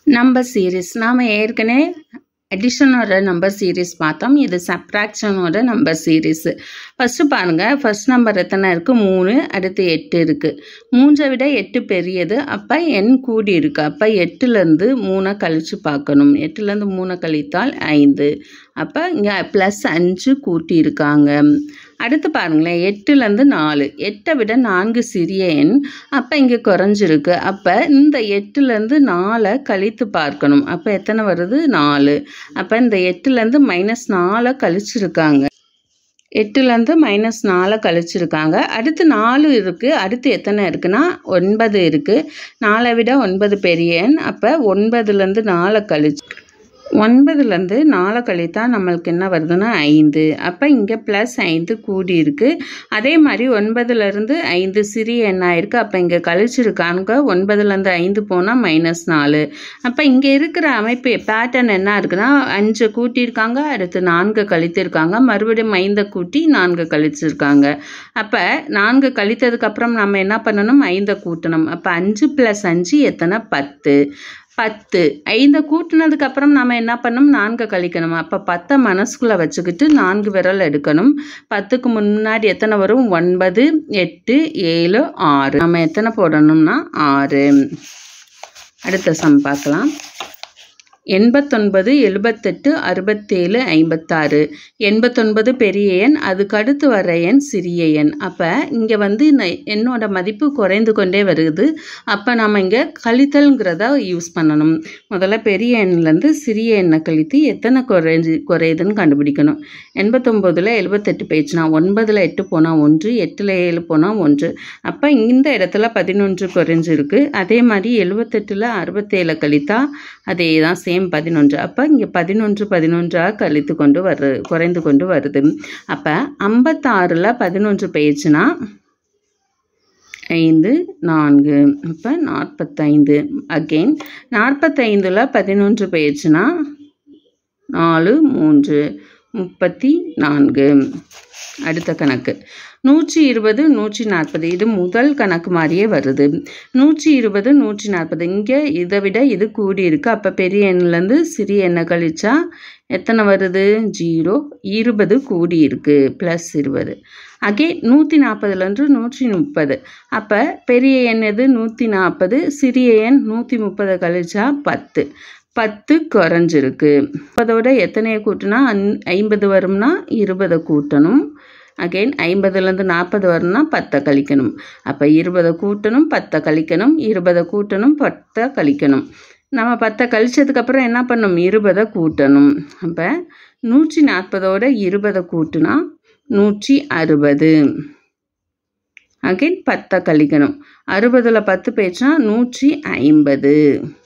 number series நாம் ஏற்கனவே அடிஷனோட number series பார்த்தோம் இது சப்ராக்ஷனோட நம்பர் சீரிஸ் ஃபஸ்ட்டு பாருங்கள் ஃபஸ்ட் நம்பர் எத்தனை இருக்குது மூணு அடுத்து எட்டு இருக்குது மூன்றை விட எட்டு பெரியது அப்போ எண் கூடி இருக்குது அப்போ எட்டுலேருந்து மூணை கழித்து பார்க்கணும் எட்டுலேருந்து மூணை கழித்தால் ஐந்து அப்போ இங்கே ப்ளஸ் அஞ்சு கூட்டி இருக்காங்க அடுத்து பாருங்களேன் எட்டுலேருந்து நாலு எட்டை விட நான்கு சிறிய எண் அப்போ இங்கே குறைஞ்சிருக்கு அப்போ இந்த எட்டுலேருந்து நாலை கழித்து பார்க்கணும் அப்போ எத்தனை வருது நாலு அப்போ இந்த எட்டுலேருந்து மைனஸ் நாலை கழிச்சிருக்காங்க எட்டுலேருந்து மைனஸ் நாலை கழிச்சிருக்காங்க அடுத்து நாலு இருக்குது அடுத்து எத்தனை இருக்குன்னா ஒன்பது இருக்குது நாலை விட ஒன்பது பெரிய எண் அப்போ ஒன்பதுலேருந்து நாலை கழிச்சு ஒன்பதுலேருந்து நாலை கழித்தா நம்மளுக்கு என்ன வருதுன்னா ஐந்து அப்போ இங்கே ப்ளஸ் ஐந்து கூடி இருக்குது அதே மாதிரி ஒன்பதுலேருந்து ஐந்து சிறிய எண்ணாக இருக்குது அப்போ இங்கே கழிச்சிருக்காங்க ஒன்பதுலேருந்து ஐந்து போனால் மைனஸ் நாலு அப்போ இங்கே இருக்கிற அமைப்பு பேட்டர்ன் என்ன இருக்குன்னா அஞ்சு கூட்டியிருக்காங்க அடுத்து நான்கு கழித்திருக்காங்க மறுபடியும் ஐந்தை கூட்டி நான்கு கழிச்சிருக்காங்க அப்போ நான்கு கழித்ததுக்கப்புறம் நம்ம என்ன பண்ணணும் ஐந்தை கூட்டணும் அப்போ அஞ்சு ப்ளஸ் அஞ்சு எத்தனை பத்து பத்து ஐந்தை கூட்டினதுக்கு அப்புறம் நம்ம என்ன பண்ணணும் நான்கு கழிக்கணும் அப்போ பத்தை மனசுக்குள்ளே வச்சுக்கிட்டு நான்கு விரல் எடுக்கணும் பத்துக்கு முன்னாடி எத்தனை வரும் ஒன்பது எட்டு ஏழு ஆறு நம்ம எத்தனை போடணும்னா ஆறு அடுத்த சம் பார்க்கலாம் எண்பத்தொன்பது எழுபத்தெட்டு அறுபத்தேழு ஐம்பத்தாறு எண்பத்தொன்பது பெரிய எண் அதுக்கு அடுத்து வர எண் சிறிய எண் அப்போ இங்கே வந்து என்னோட மதிப்பு குறைந்து கொண்டே வருது அப்போ நம்ம இங்கே கழித்தல்ங்கிறத யூஸ் பண்ணணும் முதல்ல பெரிய எண்ணிலேருந்து சிறிய எண்ணை கழித்து எத்தனை குறைஞ்சி குறையுதுன்னு கண்டுபிடிக்கணும் எண்பத்தொம்போதில் எழுபத்தெட்டு பேஜ்னா ஒன்பதில் எட்டு போனால் ஒன்று எட்டில் ஏழு போனால் ஒன்று அப்போ இந்த இடத்துல பதினொன்று குறைஞ்சிருக்கு அதே மாதிரி எழுபத்தெட்டில் அறுபத்தேழு கழித்தா அதே தான் சேம் பதினொன்று அப்போ இங்கே பதினொன்று பதினொன்றாக கழித்து கொண்டு வருது குறைந்து கொண்டு வருது அப்போ ஐம்பத்தாறில் பதினொன்று போயிடுச்சுன்னா ஐந்து நான்கு அப்போ நாற்பத்தைந்து அகெயின் நாற்பத்தைந்தில் பதினொன்று போயிடுச்சுன்னா நாலு மூன்று முப்பத்தி நான்கு அடுத்த கணக்கு நூற்றி இருபது நூற்றி நாற்பது இது முதல் கணக்கு மாதிரியே வருது நூற்றி இருபது நூற்றி நாற்பது இங்கே இதை விட இது கூடி இருக்கு அப்போ பெரிய எண்ணிலேருந்து சிறிய எண்ணை கழிச்சா எத்தனை வருது ஜீரோ இருபது கூடி இருக்கு ப்ளஸ் இருபது அகே நூற்றி நாற்பதுலேருந்து நூற்றி முப்பது அப்போ பெரிய எண் எது நூற்றி நாற்பது சிறிய எண் நூற்றி முப்பதை கழிச்சா பத்து பத்து குறைஞ்சிருக்கு அதோட எத்தனையை கூட்டினா அன் ஐம்பது வரும்னா இருபதை கூட்டணும் அகெயின் ஐம்பதுலேருந்து நாற்பது வரும்னா பத்தை கழிக்கணும் அப்போ இருபதை கூட்டணும் பத்தை கழிக்கணும் இருபதை கூட்டணும் பத்தை கழிக்கணும் நம்ம பத்தை கழிச்சதுக்கப்புறம் என்ன பண்ணணும் இருபதை கூட்டணும் அப்போ நூற்றி நாற்பதோட இருபதை கூட்டினா நூற்றி அறுபது அகெயின் பத்தை கழிக்கணும் அறுபதில் பத்து பேச்சுனா நூற்றி ஐம்பது